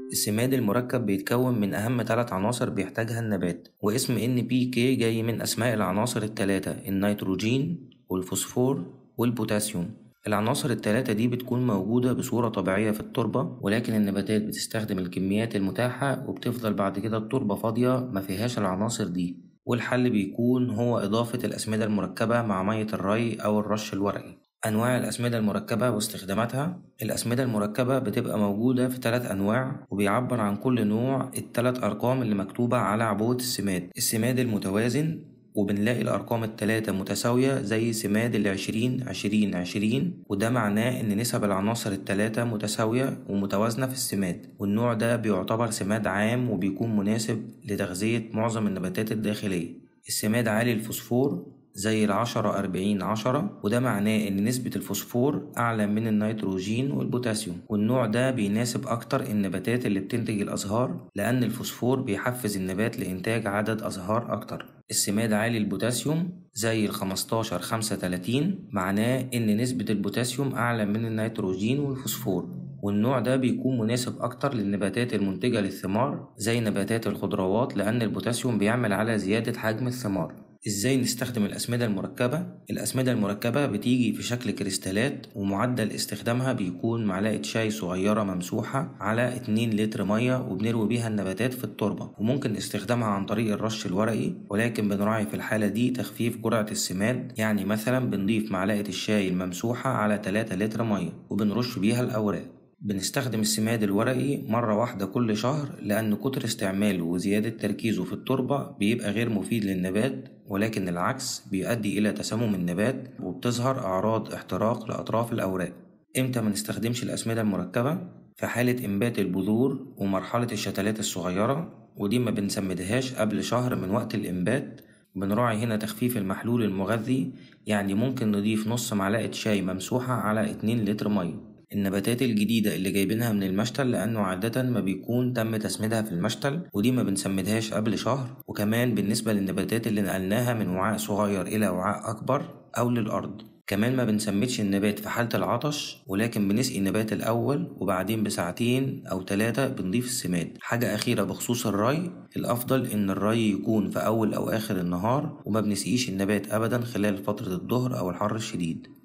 السماد المركب بيتكون من أهم ثلاث عناصر بيحتاجها النبات واسم NPK جاي من أسماء العناصر الثلاثة النيتروجين والفوسفور والبوتاسيوم العناصر التلاتة دي بتكون موجودة بصورة طبيعية في التربة ولكن النباتات بتستخدم الكميات المتاحة وبتفضل بعد كده التربة فاضية مفيهاش العناصر دي والحل بيكون هو إضافة الأسمدة المركبة مع مية الري أو الرش الورقي أنواع الأسمدة المركبة واستخداماتها الأسمدة المركبة بتبقى موجودة في ثلاث أنواع وبيعبر عن كل نوع الثلاث أرقام اللي مكتوبة على عبوة السماد السماد المتوازن وبنلاقي الأرقام التلاتة متساوية زي سماد العشرين عشرين عشرين وده معناه إن نسب العناصر التلاتة متساوية ومتوازنة في السماد والنوع ده بيعتبر سماد عام وبيكون مناسب لتغذية معظم النباتات الداخلية السماد عالي الفوسفور زي العشرة أربعين عشرة وده معناه إن نسبة الفوسفور أعلى من النيتروجين والبوتاسيوم والنوع ده بيناسب أكتر النباتات اللي بتنتج الأزهار لأن الفوسفور بيحفز النبات لإنتاج عدد أزهار أكتر السماد عالي البوتاسيوم زي الخمستاشر خمسة تلاتين معناه إن نسبة البوتاسيوم أعلى من النيتروجين والفوسفور والنوع ده بيكون مناسب أكتر للنباتات المنتجة للثمار زي نباتات الخضروات لأن البوتاسيوم بيعمل على زيادة حجم الثمار ازاي نستخدم الأسمدة المركبة؟ الأسمدة المركبة بتيجي في شكل كريستالات ومعدل استخدامها بيكون معلقة شاي صغيرة ممسوحة على 2 لتر مية وبنروي بيها النباتات في التربة وممكن استخدامها عن طريق الرش الورقي ولكن بنراعي في الحالة دي تخفيف جرعة السماد يعني مثلا بنضيف معلقة الشاي الممسوحة على 3 لتر مية وبنرش بيها الأوراق بنستخدم السماد الورقي مرة واحدة كل شهر لأن كتر استعماله وزيادة تركيزه في التربة بيبقى غير مفيد للنبات ولكن العكس بيؤدي إلى تسمم النبات وبتظهر أعراض احتراق لأطراف الأوراق إمتى ما نستخدمش الأسمدة المركبة؟ في حالة إنبات البذور ومرحلة الشتلات الصغيرة ودي ما بنسمدهاش قبل شهر من وقت الإنبات بنراعي هنا تخفيف المحلول المغذي يعني ممكن نضيف نص معلقة شاي ممسوحة على 2 لتر مية النباتات الجديدة اللي جايبينها من المشتل لأنه عادة ما بيكون تم تسميدها في المشتل ودي ما بنسمدهاش قبل شهر وكمان بالنسبة للنباتات اللي نقلناها من وعاء صغير إلى وعاء أكبر أو للأرض كمان ما بنسمدش النبات في حالة العطش ولكن بنسقي النبات الأول وبعدين بساعتين أو تلاتة بنضيف السماد حاجة أخيرة بخصوص الري الأفضل إن الري يكون في أول أو آخر النهار وما بنسقيش النبات أبدا خلال فترة الظهر أو الحر الشديد